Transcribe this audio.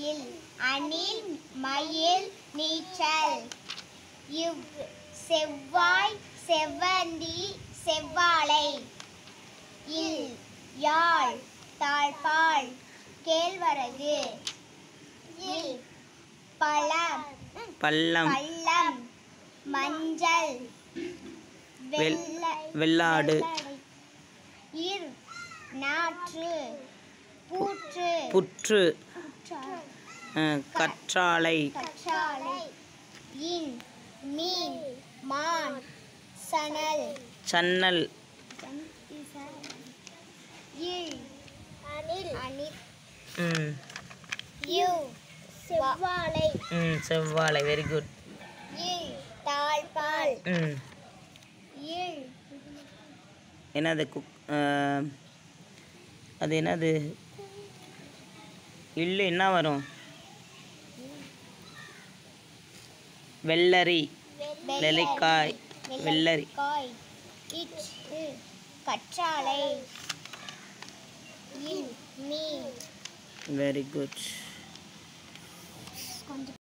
இல் அணில் மயில் நீச்சல் இவ் செவ்வாய் செவ்வந்தி செவ்வாழை இல் யாழ் தாழ்பால் கேழ்வரகு இல் பழம் பள்ளம் பள்ளம் மஞ்சள் வெள்- வெள்ளை வெள்ளாடு இர் நாற்று பூற்று புற்று அஹ், கற்றாழை கற்றாழை இன் மீன் மான் சணல் சன்னல் இல் அணில் அணில் ம் யு செவ்வாழை ம் செவ்வாழை வெரி குட் இல் தாழ்பால் ம் இல் என்னது குக் அஹ், அது என்னது இல்லு என்ன வரும் வெள்ளரி வெள்ளைக்காய் வெள்ளரி காய் இட் கற்றாழை இல் மீன் வெரி குட்